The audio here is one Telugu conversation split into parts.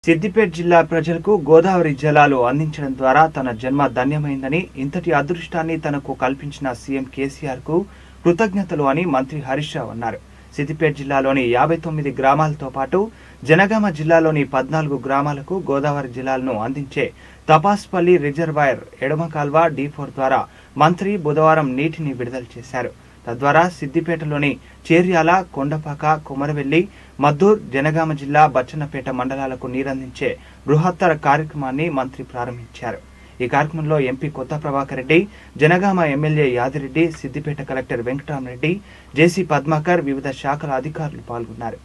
సిద్దిపేట జిల్లా ప్రజలకు గోదావరి జలాలు అందించడం ద్వారా తన జన్మ ధన్యమైందని ఇంతటి అదృష్టాన్ని తనకు కల్పించిన సీఎం కేసీఆర్ కు కృతజ్ఞతలు అని మంత్రి హరీష్ రావు అన్నారు సిద్దిపేట జిల్లాలోని యాభై తొమ్మిది గ్రామాలతో పాటు జనగామ జిల్లాలోని పద్నాలుగు గ్రామాలకు గోదావరి జలాలను అందించే తపాస్పల్లి రిజర్వాయర్ ఎడమ కాల్వ డి ఫోర్ ద్వారా మంత్రి బుధవారం నీటిని విడుదల చేశారు తద్వారా సిద్దిపేటలోని చేర్యాల కొండపాక కొమరవెల్లి మద్దూర్ జనగామ జిల్లా బచ్చన్నపేట మండలాలకు నీరందించే బృహత్తర కార్యక్రమాన్ని మంత్రి ప్రారంభించారు ఈ కార్యక్రమంలో ఎంపీ కొత్త Prabhakar Reddy Janagama MLA Yadireddy Siddipet collector Venkatramareddy JC Padmakar వివిధ శాఖల అధికారులు పాల్గొన్నారు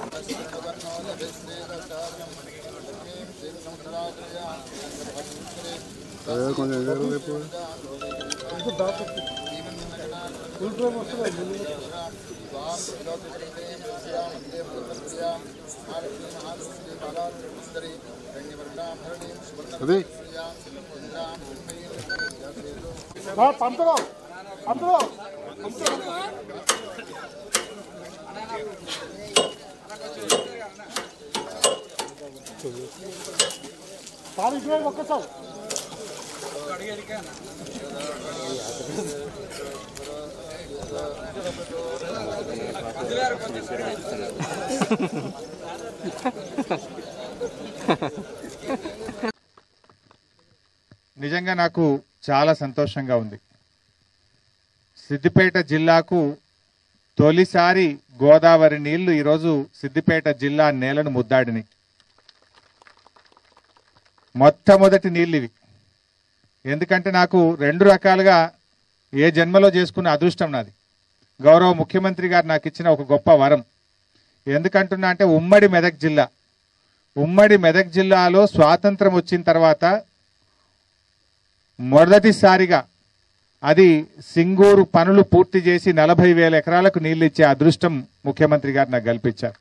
అదే కొంచెం ఎదురు వైపు అదే పంతులు పంతులు పాలు ఇటువై ఒక్కసారి నిజంగా నాకు చాలా సంతోషంగా ఉంది సిద్దిపేట జిల్లాకు తొలిసారి గోదావరి నీళ్లు ఈరోజు సిద్దిపేట జిల్లా నేలను ముద్దాడినాయి మొట్టమొదటి నీళ్ళు ఇవి ఎందుకంటే నాకు రెండు రకాలుగా ఏ జన్మలో చేసుకున్న అదృష్టం నాది గౌరవ ముఖ్యమంత్రి గారు నాకు ఇచ్చిన ఒక గొప్ప వరం ఎందుకంటున్నా అంటే ఉమ్మడి మెదక్ జిల్లా ఉమ్మడి మెదక్ జిల్లాలో స్వాతంత్రం వచ్చిన తర్వాత మొదటిసారిగా అది సింగూరు పనులు పూర్తి చేసి నలభై వేల ఎకరాలకు నీళ్లు ఇచ్చే అదృష్టం ముఖ్యమంత్రి గారు నాకు కల్పించారు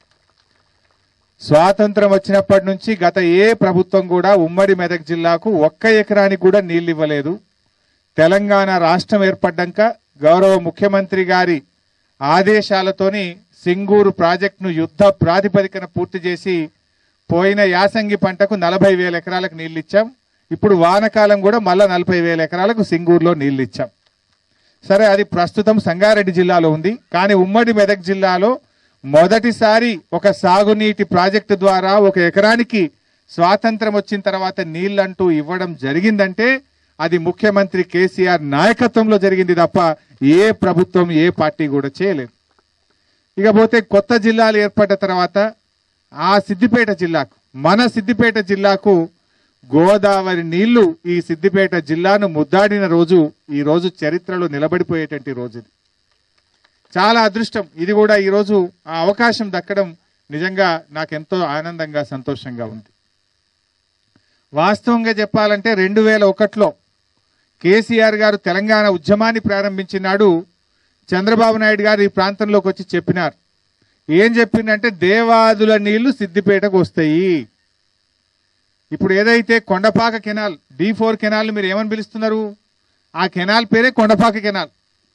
స్వాతంత్రం వచ్చినప్పటి నుంచి గత ఏ ప్రభుత్వం కూడా ఉమ్మడి మెదక్ జిల్లాకు ఒక్క ఎకరానికి కూడా నీళ్లు ఇవ్వలేదు తెలంగాణ రాష్ట్రం ఏర్పడ్డాక గౌరవ ముఖ్యమంత్రి గారి ఆదేశాలతోని సింగూరు ప్రాజెక్టును యుద్ధ ప్రాతిపదికన పూర్తి చేసి పోయిన యాసంగి పంటకు నలభై వేల ఎకరాలకు నీళ్లు ఇచ్చాం ఇప్పుడు వానకాలం కూడా మళ్ళా నలభై వేల ఎకరాలకు సింగూరులో నీళ్లు ఇచ్చాం సరే అది ప్రస్తుతం సంగారెడ్డి జిల్లాలో ఉంది కానీ ఉమ్మడి మెదక్ జిల్లాలో మొదటిసారి ఒక సాగునీటి ప్రాజెక్టు ద్వారా ఒక ఎకరానికి స్వాతంత్రం వచ్చిన తర్వాత నీళ్లంటూ ఇవ్వడం జరిగిందంటే అది ముఖ్యమంత్రి కేసీఆర్ నాయకత్వంలో జరిగింది తప్ప ఏ ప్రభుత్వం ఏ పార్టీ కూడా చేయలేదు ఇకపోతే కొత్త జిల్లాలు ఏర్పడ్డ తర్వాత ఆ సిద్దిపేట జిల్లాకు మన సిద్దిపేట జిల్లాకు గోదావరి నీళ్లు ఈ సిద్దిపేట జిల్లాను ముద్దాడిన రోజు ఈ రోజు చరిత్రలో నిలబడిపోయేటువంటి రోజు ఇది చాలా అదృష్టం ఇది కూడా ఈ రోజు ఆ అవకాశం దక్కడం నిజంగా నాకెంతో ఆనందంగా సంతోషంగా ఉంది వాస్తవంగా చెప్పాలంటే రెండు వేల ఒకటిలో కేసీఆర్ గారు తెలంగాణ ఉద్యమాన్ని ప్రారంభించినాడు చంద్రబాబు నాయుడు గారు ఈ ప్రాంతంలోకి వచ్చి చెప్పినారు ఏం చెప్పిందంటే దేవాదుల నీళ్లు సిద్దిపేటకు వస్తాయి ఇప్పుడు ఏదైతే Kondapaka canal D four canal మీరు ఏమని పిలుస్తున్నారు ఆ కెనాల్ పేరే కొండపాక కెనాల్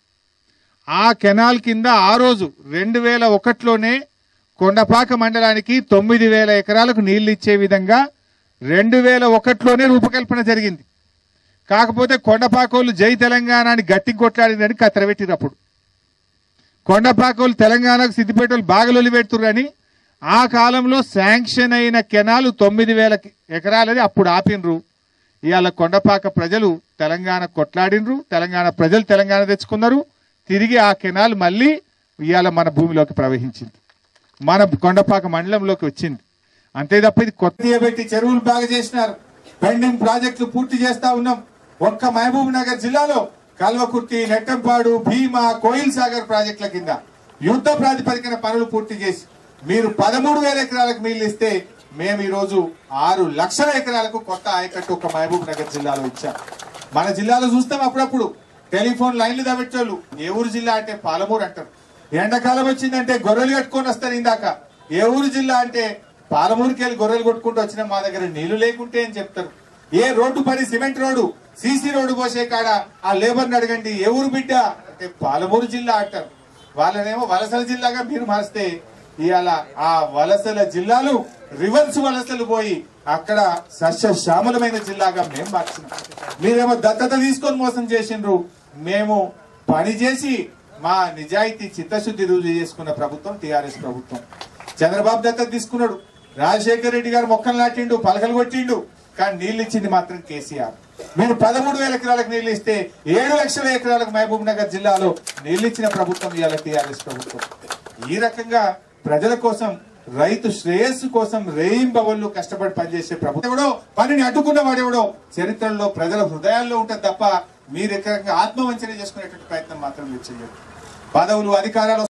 ఆ కెనాల్ కింద ఆ రోజు రెండు వేల ఒకటిలోనే కొండపాక మండలానికి తొమ్మిది వేల ఎకరాలకు నీళ్లు ఇచ్చే విధంగా రెండు వేల ఒకటిలోనే రూపకల్పన జరిగింది కాకపోతే కొండపాకోళ్ళు జై తెలంగాణ అని గట్టి కొట్లాడిందని కత్తరబెట్టిరు అప్పుడు కొండపాకోళ్ళు తెలంగాణకు సిద్దిపేటలు బాగా లొలిపెడుతురు అని ఆ కాలంలో శాంక్షన్ అయిన కెనాలు తొమ్మిది వేల ఎకరాలని అప్పుడు ఆపినరు ఇవాళ కొండపాక ప్రజలు తెలంగాణ కొట్లాడినరు తెలంగాణ ప్రజలు తెలంగాణ తెచ్చుకున్నారు తిరిగి ఆ కెనాల్ మళ్ళీ ఇవాళ మన భూమిలోకి ప్రవహించింది మన కొండపాక మండలంలోకి వచ్చింది అంతే తప్ప ఇది కొత్త పెట్టి చెరువులు బాగా చేసినారు పెండింగ్ ప్రాజెక్టులు పూర్తి చేస్తా ఉన్నాం ఒక్క మహబూబ్ నగర్ జిల్లాలో కల్వకుర్తి నెట్టంపాడు భీమా కోయిల్ సాగర్ ప్రాజెక్టుల కింద యుద్ధ ప్రాతిపదికన పనులు పూర్తి చేసి మీరు పదమూడు వేల ఎకరాలకు నీళ్లు ఇస్తే మేము ఈ రోజు ఆరు లక్షల ఎకరాలకు కొత్త ఆయకట్టు ఒక మహబూబ్ నగర్ జిల్లాలో ఇచ్చాం మన జిల్లాలో చూస్తాం అప్పుడప్పుడు టెలిఫోన్ లైన్లు దాబెట్టోళ్ళు ఏ ఊరు జిల్లా అంటే పాలమూరు అంటారు ఎండాకాలం వచ్చిందంటే గొర్రెలు కట్టుకొని వస్తారు ఇందాక ఏ ఊరు జిల్లా అంటే పాలమూరుకి వెళ్ళి గొర్రెలు కొట్టుకుంటూ వచ్చిన మా దగ్గర నీళ్లు లేకుంటే అని చెప్తారు ఏ రోడ్డు పని సిమెంట్ రోడ్డు సీసీ రోడ్డు పోసే కాడ ఆ లేబర్ని అడగండి ఏ ఊరు బిడ్డ అంటే పాలమూరు జిల్లా అంటారు వాళ్ళనేమో వలసల జిల్లాగా మీరు మారిస్తే ఇవాళ ఆ వలసల జిల్లాలు రివర్స్ వలసలు పోయి అక్కడ సస్యశ్యామలమైన జిల్లాగా మేము మార్చినాం మీరేమో దత్తత తీసుకొని మోసం చేసిండ్రు మేము పని చేసి మా నిజాయితీ చిత్తశుద్ధి రుజువు చేసుకున్న ప్రభుత్వం టిఆర్ఎస్ ప్రభుత్వం చంద్రబాబు దత్తత తీసుకున్నాడు రాజశేఖర రెడ్డి గారు మొక్కలు నాటిండు పలకలు కొట్టిండు కానీ నీళ్ళు ఇచ్చింది మాత్రం కేసీఆర్ మీరు పదమూడు వేల ఎకరాలకు నీళ్లు ఇస్తే ఏడు లక్షల ఎకరాలకు మహబూబ్ నగర్ జిల్లాలో నీళ్లు ఇచ్చిన ప్రభుత్వం ఇవాళ టీఆర్ఎస్ ప్రభుత్వం ఈ రకంగా ప్రజల కోసం రైతు శ్రేయస్సు కోసం రేయింబవళ్ళు కష్టపడి పనిచేసే ప్రభుత్వం ఎవడో పనిని అడ్డుకున్న వాడెవడో చరిత్రలో ప్రజల హృదయాల్లో ఉంటుంది తప్ప మీరు ఎక్కడ ఆత్మవంచన చేసుకునేటువంటి ప్రయత్నం మాత్రం మీరు చేయరు పదవులు అధికారాలు